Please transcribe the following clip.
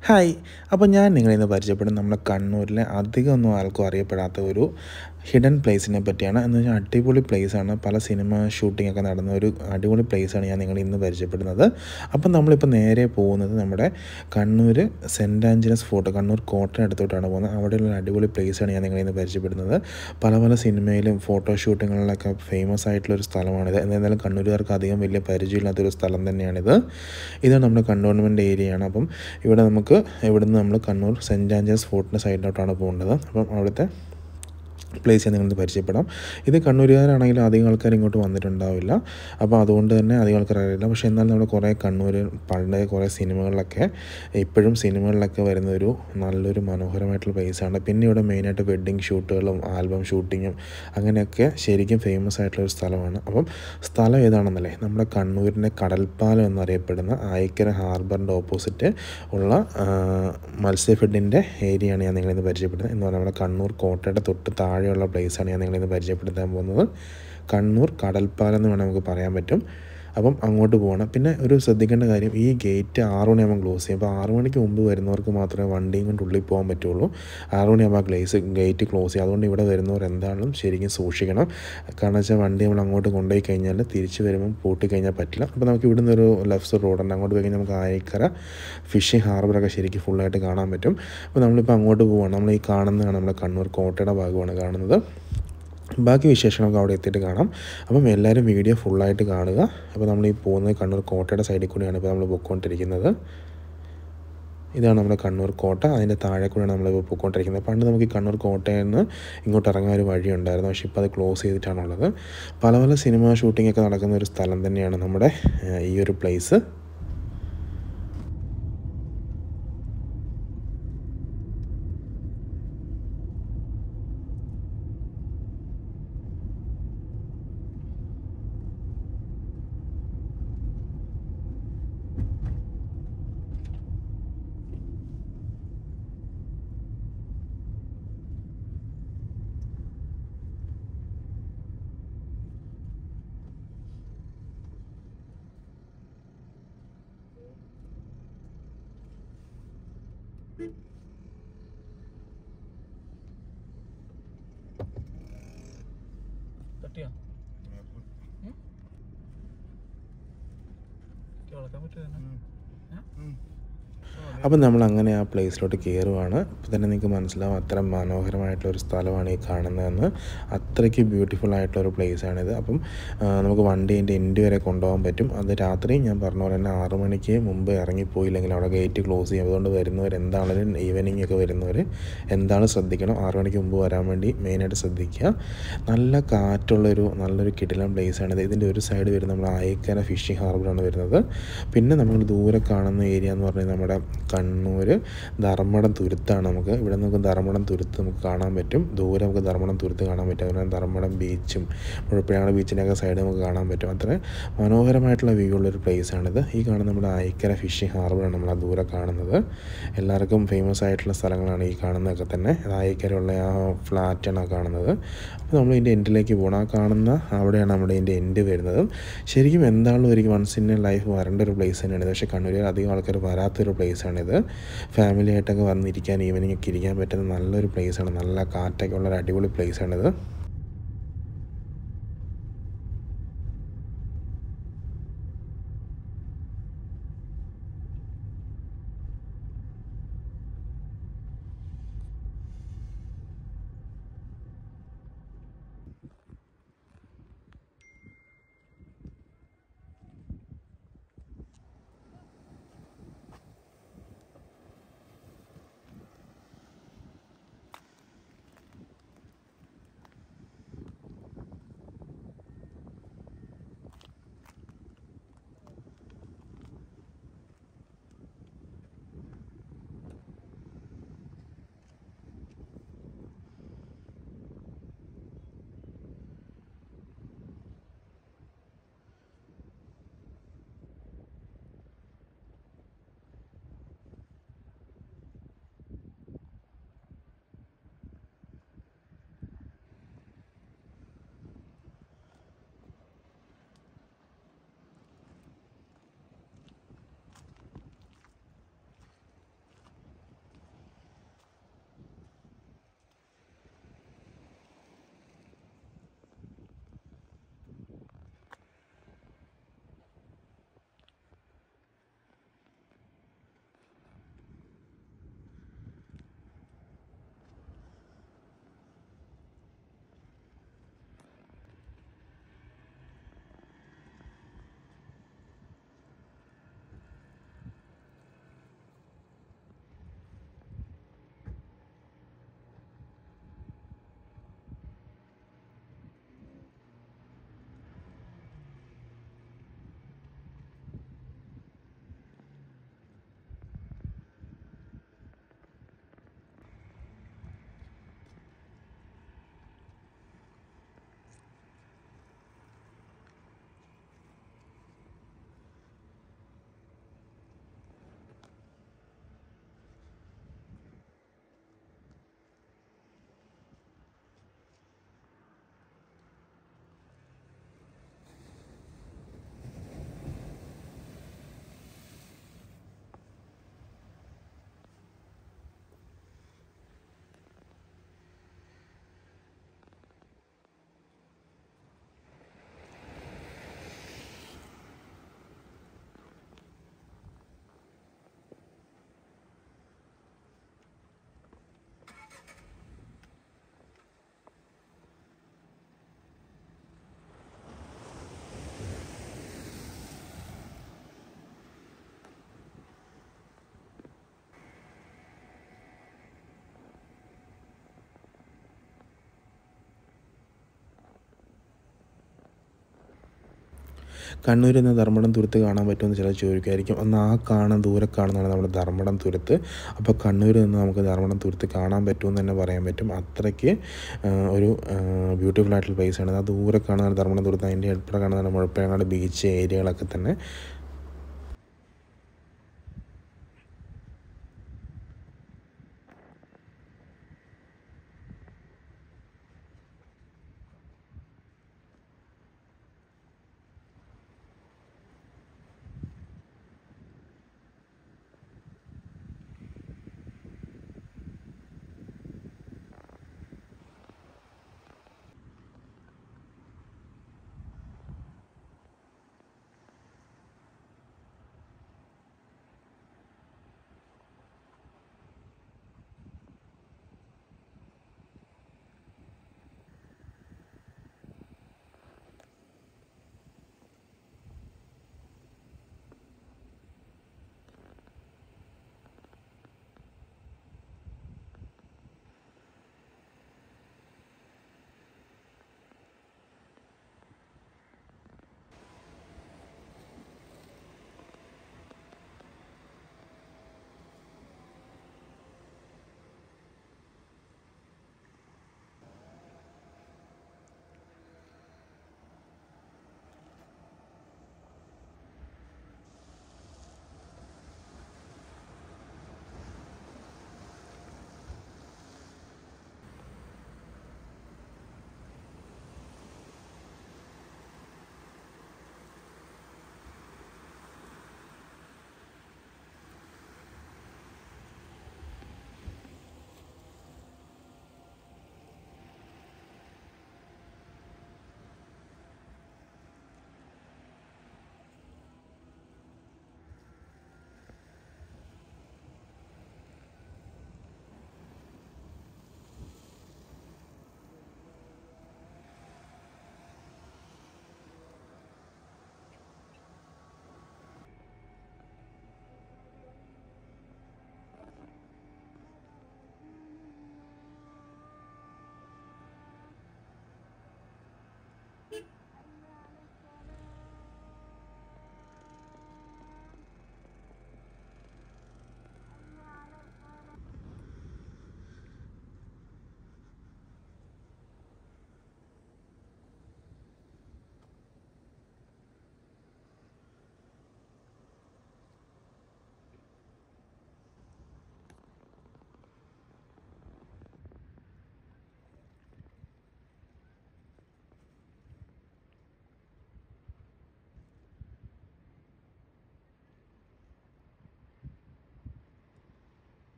hi അപ്പോൾ ഞാൻ നിങ്ങളെ ഇന്ന് പരിചയപ്പെടും നമ്മുടെ കണ്ണൂരിലെ അധികമൊന്നും ആൾക്കും അറിയപ്പെടാത്ത ഒരു ഹിഡൻ പ്ലേസിനെ പറ്റിയാണ് എന്ന് വെച്ചാൽ അടിപൊളി പ്ലേസാണ് പല സിനിമ ഷൂട്ടിംഗ് ഒക്കെ നടന്ന ഒരു അടിപൊളി പ്ലേസാണ് ഞാൻ നിങ്ങളെ ഇന്ന് പരിചയപ്പെടുന്നത് അപ്പം നമ്മളിപ്പോൾ നേരെ പോകുന്നത് നമ്മുടെ Kannur Saint Angelo's fort Kannur കോട്ടയടുത്തോട്ടാണ് പോകുന്നത് അവിടെയുള്ള ഒരു അടിപൊളി പ്ലേസാണ് ഞാൻ നിങ്ങളെ ഇന്ന് പരിചയപ്പെടുന്നത് പല പല സിനിമയിലും ഫോട്ടോ ഷൂട്ടിങ്ങുകളിലൊക്കെ ഫേമസ് ആയിട്ടുള്ള ഒരു സ്ഥലമാണിത് എന്തായാലും കണ്ണൂരുകാർക്ക് അധികം വലിയ പരിചയമില്ലാത്തൊരു സ്ഥലം തന്നെയാണിത് ഇത് നമ്മുടെ കണ്ടോൺമെൻറ്റ് ഏരിയയാണ് അപ്പം ഇവിടെ നമുക്ക് ഇവിടുന്ന് നമ്മൾ കണ്ണൂർ സെൻറ്റ് ആഞ്ചലസ് ഫോർട്ടിൻ്റെ സൈഡിലോട്ടാണ് പോകേണ്ടത് അപ്പം അവിടുത്തെ പ്ലേസ് ഞാൻ നിങ്ങൾക്ക് പരിചയപ്പെടാം ഇത് കണ്ണൂരുകാരാണെങ്കിലും അധികം ആൾക്കാർ ഇങ്ങോട്ട് വന്നിട്ടുണ്ടാവില്ല അപ്പോൾ അതുകൊണ്ട് തന്നെ അധികം ആൾക്കാർ അറിയില്ല പക്ഷേ എന്നാൽ നമ്മുടെ കുറേ കണ്ണൂർ പണ്ട് കുറേ സിനിമകളിലൊക്കെ ഇപ്പോഴും സിനിമകളിലൊക്കെ വരുന്ന ഒരു നല്ലൊരു മനോഹരമായിട്ടുള്ള പ്ലേസാണ് പിന്നെ ഇവിടെ മെയിനായിട്ട് വെഡ്ഡിങ് ഷൂട്ടുകളും ആൽബം ഷൂട്ടിങ്ങും അങ്ങനെയൊക്കെ ശരിക്കും ഫേമസ് ആയിട്ടുള്ള ഒരു സ്ഥലമാണ് അപ്പം സ്ഥലം ഏതാണെന്നല്ലേ നമ്മുടെ കണ്ണൂരിൻ്റെ കടൽപ്പാലം എന്നറിയപ്പെടുന്ന ആയിക്കര ഹാർബറിൻ്റെ ഓപ്പോസിറ്റ് ഉള്ള മത്സ്യഫെഡിൻ്റെ ഏരിയയാണ് ഞാൻ നിങ്ങളിന്ന് പരിചയപ്പെടുന്നത് എന്ന് പറഞ്ഞാൽ നമ്മുടെ കണ്ണൂർ കോട്ടയുടെ തൊട്ട് താഴെയുള്ള പ്ലേസാണ് ഞാൻ നിങ്ങളിന്ന് പരിചയപ്പെടുത്താൻ പോകുന്നത് കണ്ണൂർ കടൽപ്പാലം എന്ന് വേണമെങ്കിൽ നമുക്ക് പറയാൻ പറ്റും അപ്പം അങ്ങോട്ട് പോകണം പിന്നെ ഒരു ശ്രദ്ധിക്കേണ്ട കാര്യം ഈ ഗേറ്റ് ആറ് മണിയാകുമ്പോൾ ക്ലോസ് ചെയ്യും അപ്പോൾ ആറ് മണിക്ക് മുമ്പ് വരുന്നവർക്ക് മാത്രമേ വണ്ടിയും കൊണ്ട് ഉള്ളിൽ പോകാൻ പറ്റുള്ളൂ ആറ് മണിയാകുമ്പോൾ ഗ്ലേസ് ഗേറ്റ് ക്ലോസ് ചെയ്യും അതുകൊണ്ട് ഇവിടെ വരുന്നവർ എന്താണെങ്കിലും ശരിക്കും സൂക്ഷിക്കണം കാരണം വെച്ചാൽ വണ്ടി നമ്മൾ അങ്ങോട്ട് കൊണ്ടുപോയി കഴിഞ്ഞാൽ തിരിച്ച് വരുമ്പോൾ പൂട്ടി കഴിഞ്ഞാൽ പറ്റില്ല അപ്പോൾ നമുക്ക് ഇവിടുന്ന് ഒരു ലെഫ്റ്റ് റോഡുണ്ട് അങ്ങോട്ട് പോയി കഴിഞ്ഞാൽ നമുക്ക് ആയിക്കര ഫിഷിംഗ് ഹാർബറൊക്കെ ശരിക്കും ഫുള്ളായിട്ട് കാണാൻ പറ്റും അപ്പോൾ നമ്മളിപ്പോൾ അങ്ങോട്ട് പോവുകയാണ് നമ്മൾ ഈ കാണുന്നതാണ് നമ്മുടെ കണ്ണൂർ കോട്ടയുടെ ഭാഗമാണ് കാണുന്നത് ബാക്കി വിശേഷങ്ങളൊക്കെ അവിടെ എത്തിയിട്ട് കാണാം അപ്പം എല്ലാവരും വീഡിയോ ഫുള്ളായിട്ട് കാണുക അപ്പോൾ നമ്മൾ ഈ പോകുന്നത് കണ്ണൂർ കോട്ടയുടെ സൈഡിൽ കൂടിയാണ് ഇപ്പോൾ നമ്മൾ പൊയ്ക്കൊണ്ടിരിക്കുന്നത് ഇതാണ് നമ്മുടെ കണ്ണൂർ കോട്ട അതിൻ്റെ താഴെ കൂടെയാണ് നമ്മൾ പോയിക്കൊണ്ടിരിക്കുന്നത് പണ്ട് നമുക്ക് ഈ കണ്ണൂർ കോട്ടയിൽ നിന്ന് ഇങ്ങോട്ട് ഇറങ്ങാൻ ഒരു വഴി ഉണ്ടായിരുന്നു പക്ഷേ ഇപ്പോൾ അത് ക്ലോസ് ചെയ്തിട്ടാണുള്ളത് പല പല സിനിമ ഷൂട്ടിംഗ് ഒക്കെ നടക്കുന്ന ഒരു സ്ഥലം തന്നെയാണ് നമ്മുടെ ഈ ഒരു പ്ലേസ് തട്ടിയോ കേൾക്കാൻ പറ്റുമോ അപ്പം നമ്മൾ അങ്ങനെ ആ പ്ലേസിലോട്ട് കയറുവാണ് അപ്പോൾ തന്നെ നിങ്ങൾക്ക് മനസ്സിലാവും അത്ര മനോഹരമായിട്ടുള്ള ഒരു സ്ഥലമാണ് ഈ കാണുന്നതെന്ന് അത്രയ്ക്ക് ബ്യൂട്ടിഫുൾ ആയിട്ടുള്ള ഒരു പ്ലേസാണിത് അപ്പം ആ, നമുക്ക് വണ്ടി അതിൻ്റെ എൻഡ് വരെ കൊണ്ടുപോകാൻ പറ്റും അത് രാത്രി ഞാൻ പറഞ്ഞ പോലെ തന്നെ ആറ് മണിക്ക് മുമ്പ് ഇറങ്ങിപ്പോയില്ലെങ്കിൽ അവിടെ ഗേറ്റ് ക്ലോസ് ചെയ്യും അതുകൊണ്ട് വരുന്നവർ എന്താണെങ്കിലും ഈവനിങ് ഒക്കെ വരുന്നവർ എന്താണ് ശ്രദ്ധിക്കണം ആറ് മണിക്ക് മുമ്പ് വരാൻ വേണ്ടി മെയിനായിട്ട് ശ്രദ്ധിക്കുക നല്ല കാറ്റുള്ളൊരു നല്ലൊരു കിടിലം പ്ലേസാണിത് ഇതിൻ്റെ ഒരു സൈഡ് വരുന്നത് നമ്മുടെ ആയിക്കര ഫിഷിംഗ് ഹാർബറാണ് വരുന്നത് പിന്നെ നമ്മൾ ദൂരെ കാണുന്ന ഏരിയ എന്ന് പറഞ്ഞാൽ നമ്മുടെ കണ്ണൂർ ധർമ്മടം തുരുത്താണ് നമുക്ക് ഇവിടെ നമുക്ക് ധർമ്മടം തുരുത്ത് നമുക്ക് കാണാൻ പറ്റും ദൂരെ നമുക്ക് ധർമ്മടം തുരുത്ത് കാണാൻ പറ്റും അതുപോലെ ധർമ്മടം ബീച്ചും മുഴപ്പിഴാട് ബീച്ചിൻ്റെയൊക്കെ സൈഡ് നമുക്ക് കാണാൻ പറ്റും അത്ര മനോഹരമായിട്ടുള്ള വ്യൂ ഉള്ളൊരു പ്ലേസാണിത് ഈ കാണുന്ന നമ്മുടെ ആയിക്കര ഫിഷിംഗ് ഹാർബറാണ് നമ്മൾ ആ ദൂരെ കാണുന്നത് എല്ലാവർക്കും ഫേമസ് ആയിട്ടുള്ള സ്ഥലങ്ങളാണ് ഈ കാണുന്നതൊക്കെ തന്നെ അത് ആയിക്കരയുള്ള ആ ഫ്ലാറ്റാണ് ആ കാണുന്നത് അപ്പോൾ നമ്മൾ ഇതിൻ്റെ എൻഡിലേക്ക് പോകണം ആ കാണുന്ന അവിടെയാണ് നമ്മുടെ ഇതിൻ്റെ എൻഡ് വരുന്നത് ശരിക്കും എന്താണല്ലോ ഒരിക്കലും വൺസ് ഇൻ എ ലൈഫ് വരേണ്ട ഒരു പ്ലേസ് തന്നെയാണ് ഇത് പക്ഷേ കണ്ണൂരിൽ അധികം ആൾക്കാർ വരാത്തൊരു പ്ലേസാണിത് ഫാമിലി ആയിട്ടൊക്കെ വന്നിരിക്കാൻ ഈവനിങ് ഒക്കെ ഇരിക്കാൻ പറ്റുന്ന നല്ലൊരു പ്ലേസാണ് നല്ല കാറ്റൊക്കെ ഉള്ള ഒരു അടിപൊളി പ്ലേസാണിത് കണ്ണൂരിൽ നിന്ന് ധർമ്മടം തുരുത്ത് കാണാൻ പറ്റുമെന്ന് ചിലർ ചോദിക്കുമായിരിക്കും ഒന്ന് ആ കാണാൻ ദൂരെ കാണുന്നതാണ് നമ്മുടെ ധർമ്മടം തുരുത്ത് അപ്പോൾ കണ്ണൂരിൽ നിന്ന് നമുക്ക് ധർമ്മടം തുരുത്ത് കാണാൻ പറ്റുമെന്ന് തന്നെ പറയാൻ പറ്റും അത്രയ്ക്ക് ആ, ഒരു ബ്യൂട്ടിഫുൾ ആയിട്ടുള്ള പ്ലേസാണ് ആ ദൂരെ കാണുന്ന ധർമ്മടം തുരുത്ത് അതിൻ്റെ ഉൾപ്പെടെ കാണുന്ന മുഴപ്പിലങ്ങാട് ബീച്ച് ഏരിയകളൊക്കെ തന്നെ